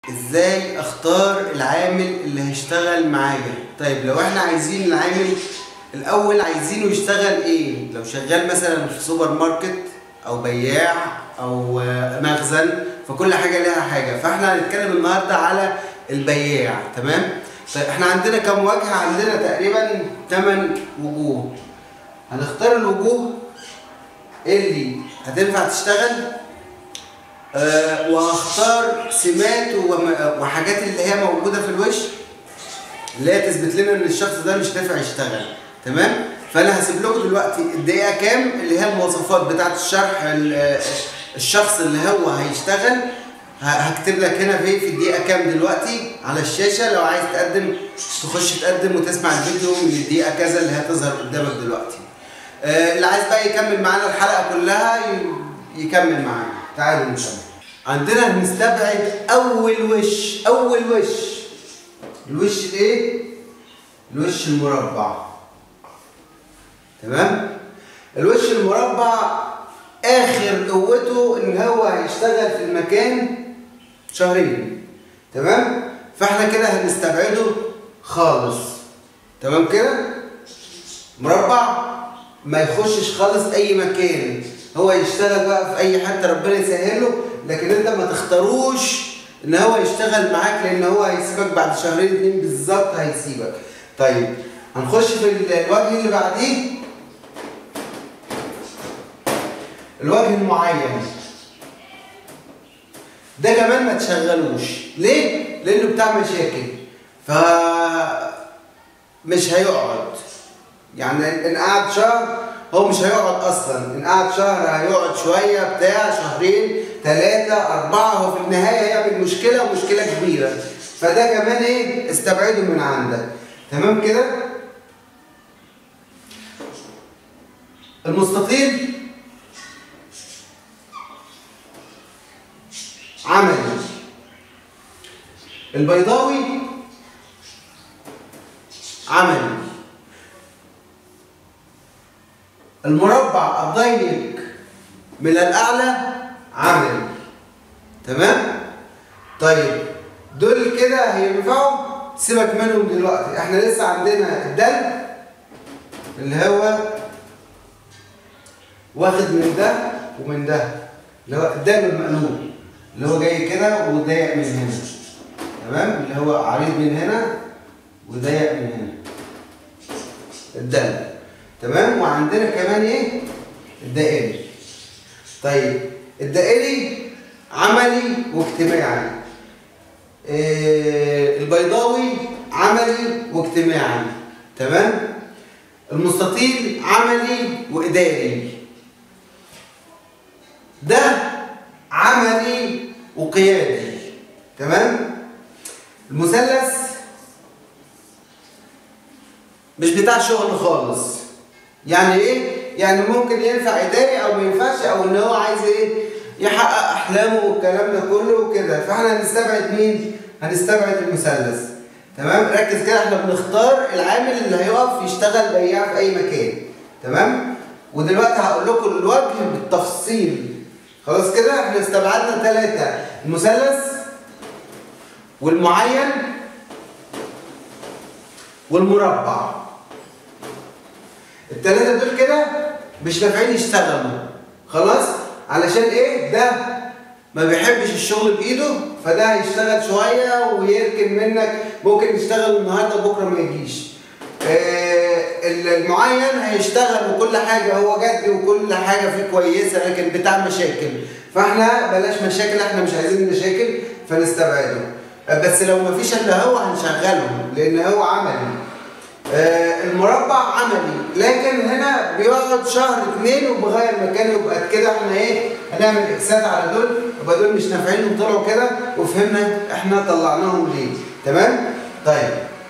ازاي اختار العامل اللي هيشتغل معايا طيب لو احنا عايزين العامل الاول عايزينه يشتغل ايه لو شغال مثلا في سوبر ماركت او بياع او آه، مخزن فكل حاجه لها حاجه فاحنا هنتكلم النهارده على البياع تمام طيب احنا عندنا كم وجه عندنا تقريبا 8 وجوه هنختار الوجوه اللي هتنفع تشتغل آه، وهختار سمات وم- وحاجات اللي هي موجوده في الوش اللي هي تثبت لنا ان الشخص ده مش نافع يشتغل تمام فانا هسيب لكم دلوقتي الدقيقه كام اللي هي المواصفات بتاعه الشرح ال- آه، الشخص اللي هو هيشتغل ه- هكتب لك هنا في في الدقيقه كام دلوقتي على الشاشه لو عايز تقدم تخش تقدم وتسمع الفيديو من الدقيقه كذا اللي هتظهر قدامك دلوقتي آه، اللي عايز بقى يكمل معانا الحلقه كلها ي- يكمل معانا تعالوا نكمل عندنا هنستبعد اول وش اول وش الوش الايه الوش المربع تمام الوش المربع اخر قوته ان هو هيشتغل في المكان شهرين تمام فاحنا كده هنستبعده خالص تمام كده مربع ما يخشش خالص اي مكان هو يشتغل بقى في اي حته ربنا يسهله لكن انت ما تختاروش ان هو يشتغل معاك لان هو هيسيبك بعد شهرين اتنين بالظبط هيسيبك طيب هنخش في ال- الوجه اللي بعديه الوجه المعين ده كمان ما تشغلوش ليه لانه بتاع مشاكل ف مش هيقعد يعني ان قعد شهر هو مش هيقعد اصلا ان قعد شهر هيقعد شويه بتاع شهرين ثلاثه اربعه هو في النهايه هيعمل مشكله ومشكله كبيره فده كمان ايه استبعده من عندك تمام كده المستطيل عملي البيضاوي عملي المربع الضيق من الاعلى عملي تمام طيب دول كده هينفعوا سيبك منهم دلوقتي احنا لسه عندنا الدل اللي هو واخد من ده ومن ده اللي هو الدال المقلوب اللي هو جاي كده وضيق من هنا تمام اللي هو عريض من هنا وضيق من هنا الدال تمام وعندنا كمان ايه الدائري طيب الدائري عملي واجتماعي إيه البيضاوي عملي واجتماعي تمام المستطيل عملي واداري ده عملي وقيادي تمام المثلث مش بتاع شغل خالص يعني ايه يعني ممكن ينفع اداري او ما ينفعش او ان هو عايز ايه يحقق احلامه والكلام ده كله وكده فاحنا هنستبعد مين هنستبعد المثلث تمام ركز كده احنا بنختار العامل اللي هيقف يشتغل بياع في اي مكان تمام ودلوقتي هقول لكم الوجه بالتفصيل خلاص كده احنا استبعدنا ثلاثة المثلث والمعين والمربع الثلاثة دول كده مش نافعين يشتغلوا خلاص علشان ايه ده ما بيحبش الشغل بايده فده هيشتغل شويه ويركن منك ممكن يشتغل النهارده بكره ما يجيش آه، المعين هيشتغل وكل حاجه هو جد وكل حاجه فيه كويسه لكن بتاع مشاكل فاحنا بلاش مشاكل احنا مش عايزين مشاكل فنستبعده آه، بس لو ما فيش الا هو هنشغله لان هو عملي آه، المربع عملي لكن هنا بيقعد شهر اتنين وبغير مكانه يبقى كده احنا ايه هنعمل اكسات على دول يبقى دول مش نافعين وطلعوا كده وفهمنا احنا طلعناهم ليه تمام طيب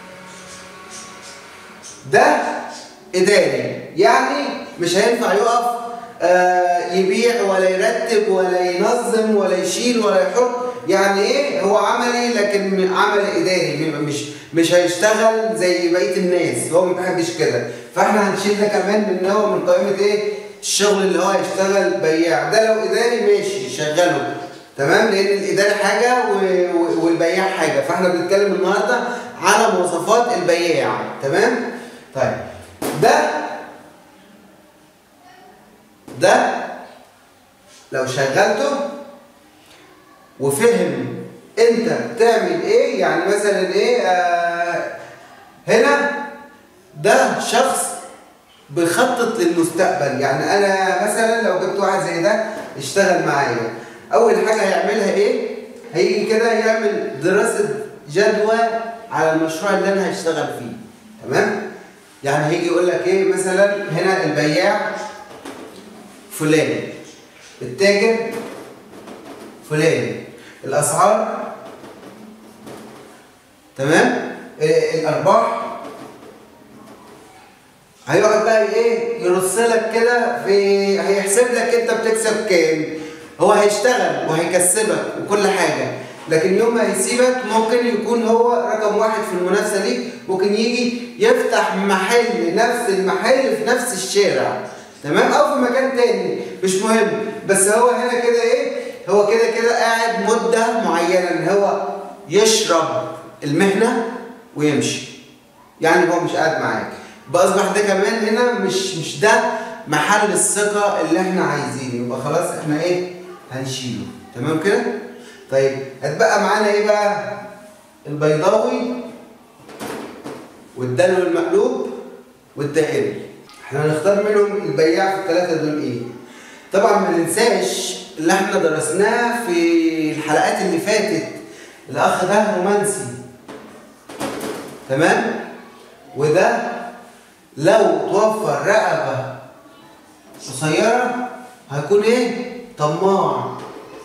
ده اداري يعني مش هينفع يقف آه، يبيع ولا يرتب ولا ينظم ولا يشيل ولا يحط يعني ايه هو عملي لكن عمل اداري مش مش هيشتغل زي بقيه الناس هو ما بيحبش كده فاحنا هنشيل ده كمان من هو من قائمه ايه الشغل اللي هو هيشتغل بياع ده لو اداري ماشي شغله تمام لان الاداري حاجه و- و- والبياع حاجه فاحنا بنتكلم النهارده على مواصفات البياع تمام طيب ده ده لو شغلته وفهم انت بتعمل ايه يعني مثلا ايه آه هنا ده شخص بيخطط للمستقبل يعني انا مثلا لو جبت واحد زي ده يشتغل معايا اول حاجه هيعملها ايه هيجي كده يعمل دراسه جدوى على المشروع اللي انا هشتغل فيه تمام يعني هيجي يقول لك ايه مثلا هنا البياع فلان التاجر فلان الاسعار تمام آه، الارباح هيقعد بقى ايه يرص لك كده في هيحسب لك انت بتكسب كام هو هيشتغل وهيكسبك وكل حاجه لكن يوم ما هيسيبك ممكن يكون هو رقم واحد في المنافسه ليك ممكن يجي يفتح محل نفس المحل في نفس الشارع تمام او في مكان تاني مش مهم بس هو هنا كده ايه هو كده كده قاعد مده معينه ان هو يشرب المهنه ويمشي يعني هو مش قاعد معاك باصبح ده كمان هنا مش مش ده محل الثقه اللي احنا عايزينه يبقى خلاص احنا ايه هنشيله تمام كده طيب هتبقى معانا ايه بقى البيضاوي والدلو المقلوب والدائري احنا هنختار منهم البياع في الثلاثه دول ايه طبعا ما ننساش اللي احنا درسناه في الحلقات اللي فاتت الاخ ده رومانسي تمام وده لو توفر رقبه قصيره هيكون ايه طماع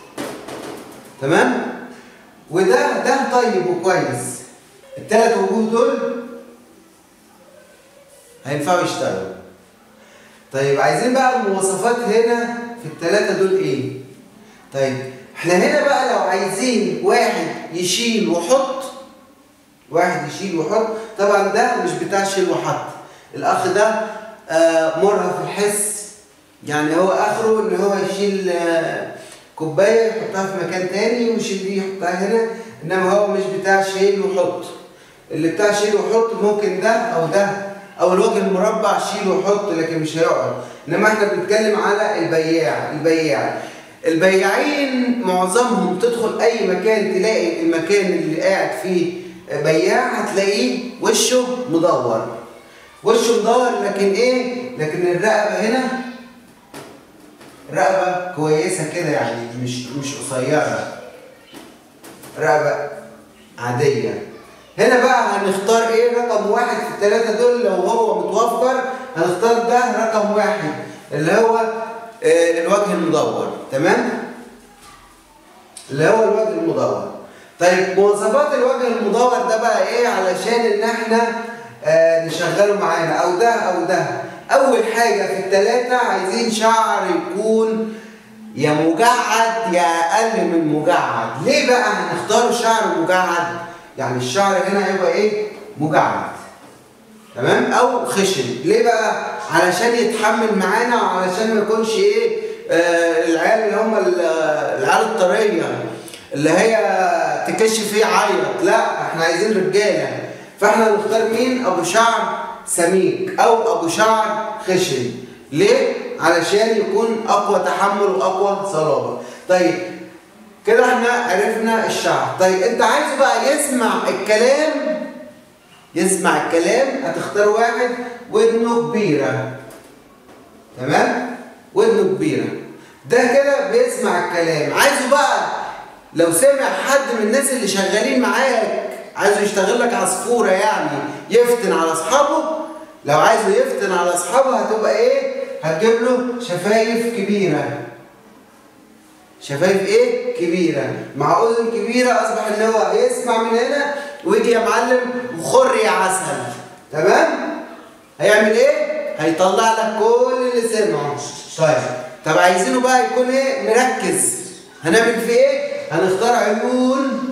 تمام وده ده طيب وكويس الثلاث وجوه دول هينفعوا يشتغلوا طيب عايزين بقى المواصفات هنا في الثلاثه دول ايه طيب احنا هنا بقى لو عايزين واحد يشيل ويحط واحد يشيل ويحط طبعا ده مش بتاع شيل وحط الاخ ده آه مرهف الحس يعني هو اخره ان هو يشيل آه كوبايه يحطها في مكان تاني ويشيل دي يحطها هنا انما هو مش بتاع شيل وحط اللي بتاع شيل وحط ممكن ده او ده او الوجه المربع شيل وحط لكن مش هيقعد انما احنا بنتكلم على البياع البياع البياعين معظمهم تدخل اي مكان تلاقي المكان اللي قاعد فيه بياع هتلاقيه وشه مدور وشه مدور لكن ايه لكن الرقبه هنا رقبه كويسه كده يعني مش مش قصيره رقبه عاديه هنا بقى هنختار ايه رقم واحد في الثلاثه دول لو هو متوفر هنختار ده رقم واحد اللي هو آه الوجه المدور تمام اللي هو الوجه المدور طيب مواصفات الوجه المدور ده بقى ايه علشان ان احنا آه نشغله معانا او ده او ده اول حاجه في الثلاثه عايزين شعر يكون يا مجعد يا اقل من مجعد ليه بقى هنختار شعر مجعد يعني الشعر هنا هيبقى ايه مجعد تمام او خشن ليه بقى علشان يتحمل معانا وعلشان ما يكونش ايه آه العيال اللي هم العيال الطريه اللي هي تكش فيه عيط لا احنا عايزين رجاله فاحنا نختار مين ابو شعر سميك او ابو شعر خشن ليه علشان يكون اقوى تحمل واقوى صلابه طيب كده احنا عرفنا الشعر طيب انت عايز بقى يسمع الكلام يسمع الكلام هتختار واحد ودنه كبيره تمام ودنه كبيره ده كده بيسمع الكلام عايزه بقى لو سمع حد من الناس اللي شغالين معاك عايزه يشتغل لك عصفوره يعني يفتن على اصحابه لو عايزه يفتن على اصحابه هتبقى ايه هتجيب له شفايف كبيره شفايف ايه كبيره مع اذن كبيره اصبح ان هو يسمع من هنا ويجي يا معلم وخر يا عسل تمام هيعمل ايه هيطلع لك كل اللي سمعه طيب طب عايزينه بقى يكون ايه مركز هنعمل فيه ايه هنختار عيون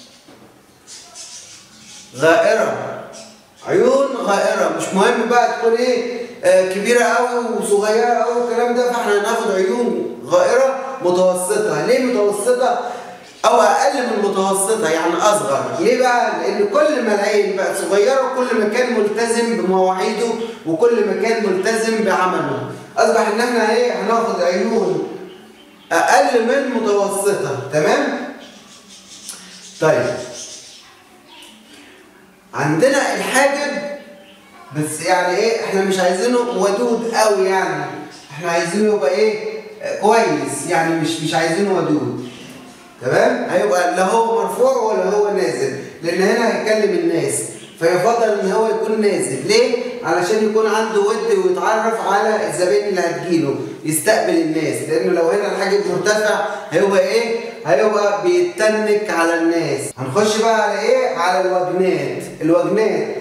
غائرة عيون غائرة مش مهم بقى تكون ايه آه كبيرة قوي وصغيرة قوي والكلام ده فاحنا هناخد عيون غائرة متوسطة ليه متوسطة او اقل من متوسطة يعني اصغر ليه بقى لان كل ما العين بقت صغيرة كل ما كان ملتزم بمواعيده وكل ما كان ملتزم بعمله اصبح ان احنا ايه هناخد عيون اقل من متوسطة تمام طيب عندنا الحاجب بس يعني ايه احنا مش عايزينه ودود قوي يعني احنا عايزينه يبقى ايه آه، كويس يعني مش مش عايزينه ودود تمام هيبقى لا هو مرفوع ولا هو نازل لان هنا هيكلم الناس فيفضل ان هو يكون نازل ليه علشان يكون عنده ود ويتعرف على الزبائن اللي هتجيله يستقبل الناس لانه لو هنا الحاجب مرتفع هيبقى ايه هيبقى بيتنك على الناس هنخش بقى على ايه على الوجنات الوجنات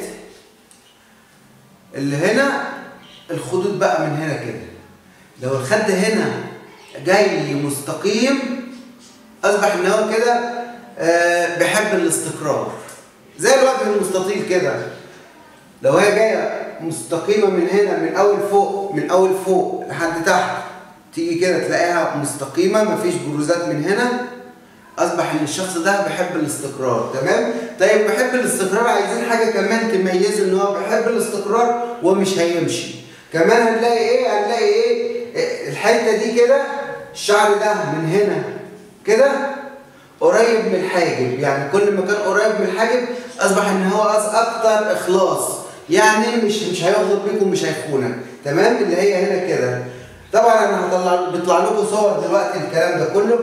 اللي هنا الخدود بقى من هنا كده لو الخد هنا جاي مستقيم اصبح ان هو كده آه، بيحب الاستقرار زي الوجه المستطيل كده لو هي جايه مستقيمه من هنا من اول فوق من اول فوق لحد تحت تيجي كده تلاقيها مستقيمه مفيش بروزات من هنا اصبح ان الشخص ده بيحب الاستقرار تمام طيب بيحب الاستقرار عايزين حاجه كمان تميزه ان هو بيحب الاستقرار ومش هيمشي كمان هنلاقي ايه هنلاقي ايه إيه، الحته دي كده الشعر ده من هنا كده قريب من الحاجب يعني كل ما كان قريب من الحاجب اصبح ان هو أص- اكتر اخلاص يعني مش مش هيغدر بيك ومش هيخونك تمام اللي هي هنا كده طبعا انا هطلع بيطلع لكم صور دلوقتي الكلام ده كله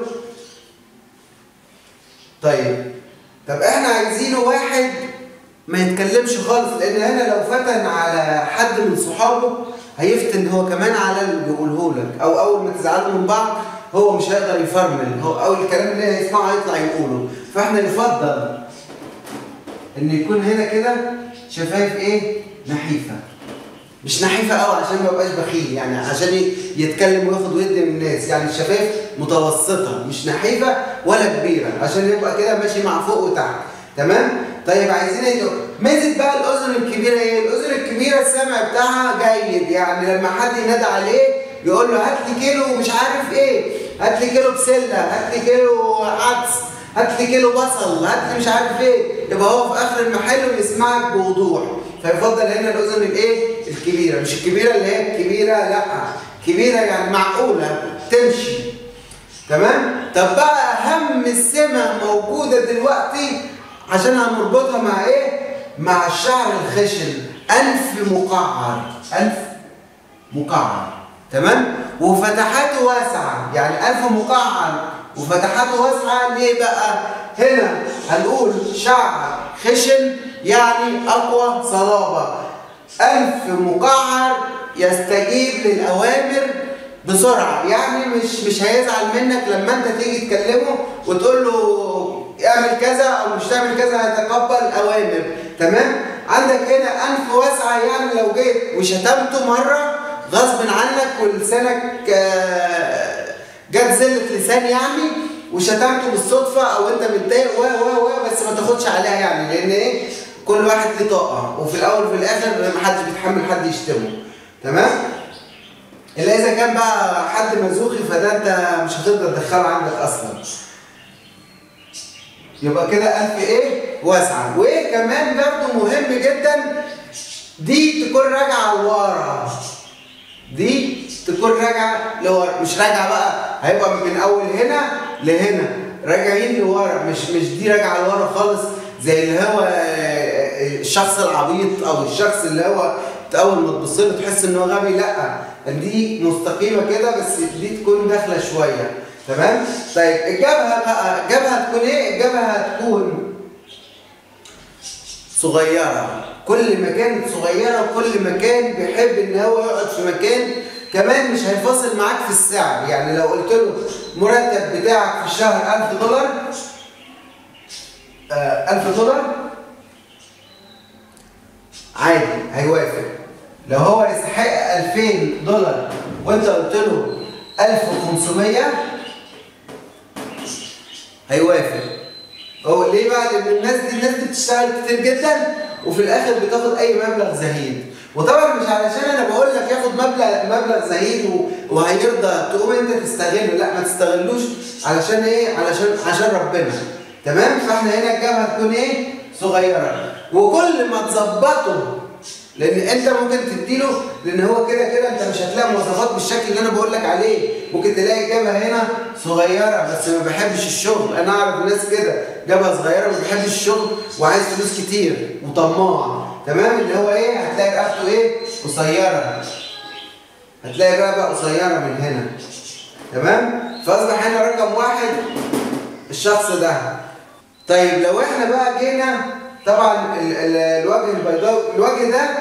طيب طب احنا عايزينه واحد ما يتكلمش خالص لان هنا لو فتن على حد من صحابه هيفتن هو كمان على اللي بيقوله لك او اول ما تزعلوا من بعض هو مش هيقدر يفرمل هو اول الكلام اللي هيسمعه هيطلع يقوله فاحنا نفضل ان يكون هنا كده شفايف ايه نحيفه مش نحيفه قوي عشان ما يبقاش بخيل يعني عشان ي- يتكلم وياخد ويدي من الناس يعني الشفايف متوسطه مش نحيفه ولا كبيره عشان يبقى كده ماشي مع فوق وتحت تمام طيب عايزين ايه دول؟ ميزه بقى الاذن الكبيره ايه الاذن الكبيره السمع بتاعها جيد يعني لما حد ينادى عليه يقول له هات لي كيلو مش عارف ايه هات لي كيلو بسله هات لي كيلو عدس هات لي كيلو بصل هات لي مش عارف ايه يبقى هو في اخر المحل ويسمعك بوضوح فيفضل هنا الاذن الايه الكبيره مش الكبيره اللي هي الكبيره لا كبيره يعني معقوله تمشي تمام طب بقى اهم السمة موجوده دلوقتي عشان هنربطها مع ايه مع الشعر الخشن انف مقعر انف مقعر تمام وفتحاته واسعه يعني انف مقعر وفتحاته واسعه ليه بقى هنا هنقول شعر خشن يعني اقوى صلابه انف مقعر يستجيب للاوامر بسرعه يعني مش مش هيزعل منك لما انت تيجي تكلمه وتقول له اعمل كذا او مش تعمل كذا هيتقبل اوامر تمام عندك هنا انف واسعه يعني لو جيت وشتمته مره غصب عنك ولسانك آه، جت زله لسان يعني وشتمته بالصدفه او انت متضايق و و و بس ما تاخدش عليها يعني لان ايه كل واحد ليه طاقه وفي الاول وفي الاخر ما حدش بيتحمل حد يشتمه تمام الا اذا كان بقى حد مزوخي فده انت مش هتقدر تدخله عندك اصلا يبقى كده انف ايه واسعه وايه كمان برضه مهم جدا دي تكون راجعه لورا دي تكون راجعه لورا مش راجعه بقى هيبقى من اول هنا لهنا راجعين لورا مش مش دي راجعه لورا خالص زي اللي هو آه، الشخص العبيط او الشخص اللي هو اول ما تبص له تحس ان هو غبي لا دي مستقيمه كده بس دي تكون داخله شويه تمام طيب الجبهه بقى الجبهه تكون ايه الجبهه هتكون صغيرة كل ما كانت صغيرة كل ما كان بيحب ان هو يقعد في مكان كمان مش هيفاصل معاك في السعر يعني لو قلت له مرتب بتاعك في الشهر 1000 دولار آه 1000 دولار عادي هيوافق لو هو يستحق 2000 دولار وانت قلت له 1500 هيوافق هو ليه بقى؟ لأن الناس دي الناس دي بتشتغل كتير جدا وفي الاخر بتاخد اي مبلغ زهيد وطبعا مش علشان انا بقول لك ياخد مبلغ مبلغ زهيد و- وهيرضى تقوم انت تستغله لا ما تستغلوش علشان ايه علشان عشان ربنا تمام فاحنا هنا الجبهه تكون ايه صغيره وكل ما تظبطه لان انت ممكن تديله لان هو كده كده انت مش هتلاقي مواصفات بالشكل اللي انا بقول لك عليه ممكن تلاقي جبهه هنا صغيره بس ما بحبش الشغل انا اعرف ناس كده جبهه صغيره ما بيحبش الشغل وعايز فلوس كتير وطماع تمام اللي هو ايه هتلاقي رقبته ايه قصيره هتلاقي الرقبه قصيره من هنا تمام فاصبح هنا رقم واحد الشخص ده طيب لو احنا بقى جينا طبعا ال ال الوجه البيضاوي الوجه ده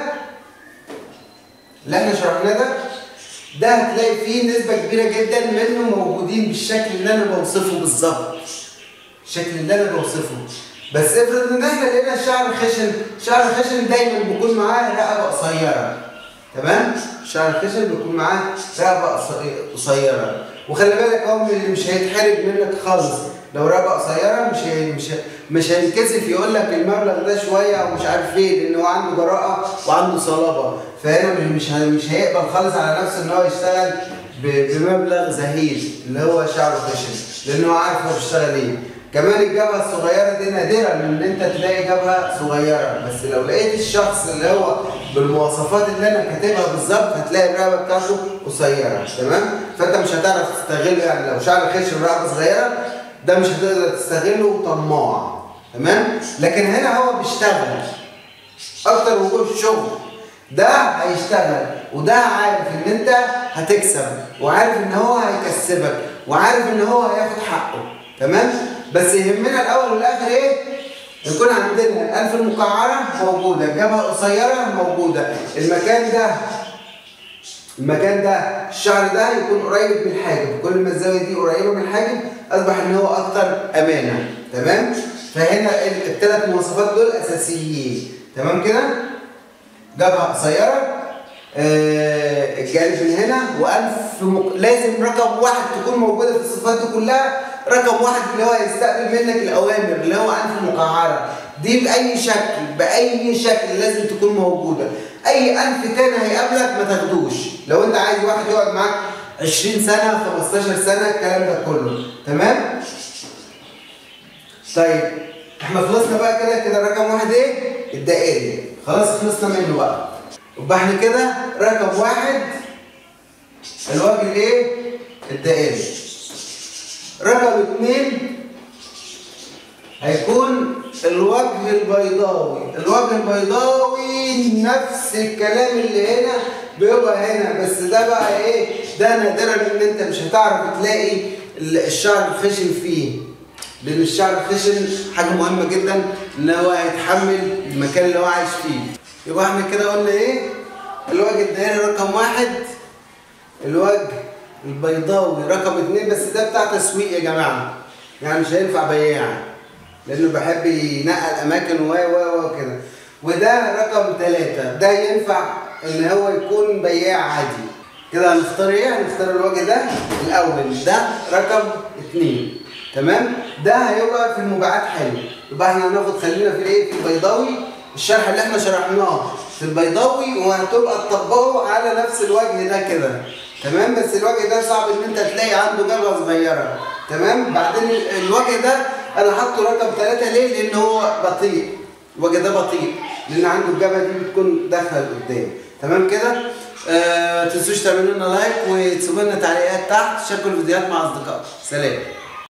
اللي احنا شرحناه ده ده هتلاقي فيه نسبة كبيرة جدا منه موجودين بالشكل اللي انا بوصفه بالظبط الشكل اللي انا بوصفه بس افرض ان احنا لقينا الشعر خشن الشعر الخشن دايما بيكون معاه رقبة قصيرة تمام الشعر الخشن بيكون معاه رقبة قصي- قصيرة وخلي بالك هو اللي مش هيتحرج منك خالص لو رقبة قصيرة مش هي مش هي مش هينكسف يقول لك المبلغ ده شوية او مش عارف ايه لان هو عنده جراءة وعنده صلابة فهنا مش مش هي- مش هيقبل خالص على نفسه ان هو يشتغل ب- بمبلغ زهيد اللي هو شعره خشن لان هو عارف هو بيشتغل ايه كمان الجبهة الصغيرة دي نادرا ان انت تلاقي جبهة صغيرة بس لو لقيت الشخص اللي هو بالمواصفات اللي انا كاتبها بالظبط هتلاقي الرقبة بتاعته قصيرة تمام فانت مش هتعرف تستغله يعني لو شعر خشن ورقبة صغيرة ده مش هتقدر تستغله طماع تمام لكن هنا هو بيشتغل اكتر وجود شغل ده هيشتغل وده عارف ان انت هتكسب وعارف ان هو هيكسبك وعارف ان هو هياخد حقه تمام بس يهمنا الاول والاخر ايه يكون عندنا الالف المقعره موجوده الجبهه القصيره موجوده المكان ده المكان ده الشعر ده يكون قريب من الحاجب كل ما الزاويه دي قريبه من الحاجب اصبح ان هو اكتر امانه تمام فهنا الثلاث مواصفات دول اساسيين تمام كده جبهه قصيره آه الجانب من هنا والف مق... لازم رقم واحد تكون موجوده في الصفات دي كلها رقم واحد اللي هو يستقبل منك الاوامر اللي هو انف مقعره دي باي شكل باي شكل لازم تكون موجوده اي انف تاني هيقابلك ما تاخدوش لو انت عايز واحد يقعد معاك 20 سنه 15 سنه الكلام ده كله تمام طيب احنا خلصنا بقى كده كده رقم واحد ايه الدائري خلاص خلصنا منه بقى يبقى احنا كده رقم واحد الوجه الايه الدائري رقم اتنين هيكون الوجه البيضاوي الوجه البيضاوي نفس الكلام اللي هنا بيبقى هنا بس ده بقى ايه ده نادرا ان انت مش هتعرف تلاقي الشعر الخشن فيه لان الشعر الخشن حاجه مهمه جدا ان هو هيتحمل المكان اللي هو عايش فيه يبقى احنا كده قلنا ايه الوجه الدائري رقم واحد الوجه البيضاوي رقم اتنين بس ده بتاع تسويق يا جماعه يعني مش هينفع بياع لانه بحب ينقل اماكن و و وكده وده رقم ثلاثة ده ينفع ان هو يكون بياع عادي كده هنختار ايه هنختار الوجه ده الاول ده رقم اتنين تمام ده هيبقى في المبيعات حلو يبقى احنا هناخد خلينا في الايه في البيضاوي الشرح اللي احنا شرحناه في البيضاوي وهتبقى تطبقه على نفس الوجه ده كده تمام بس الوجه ده صعب ان انت تلاقي عنده جبهه صغيره تمام بعدين الوجه ده انا حاطه رقم ثلاثة ليه لان هو بطيء الوجه ده بطيء لان عنده الجبهه دي بتكون داخله لقدام تمام كده آه تنسوش تعملوا لنا لايك وتسيبوا لنا تعليقات تحت شاركوا الفيديوهات مع اصدقائكم سلام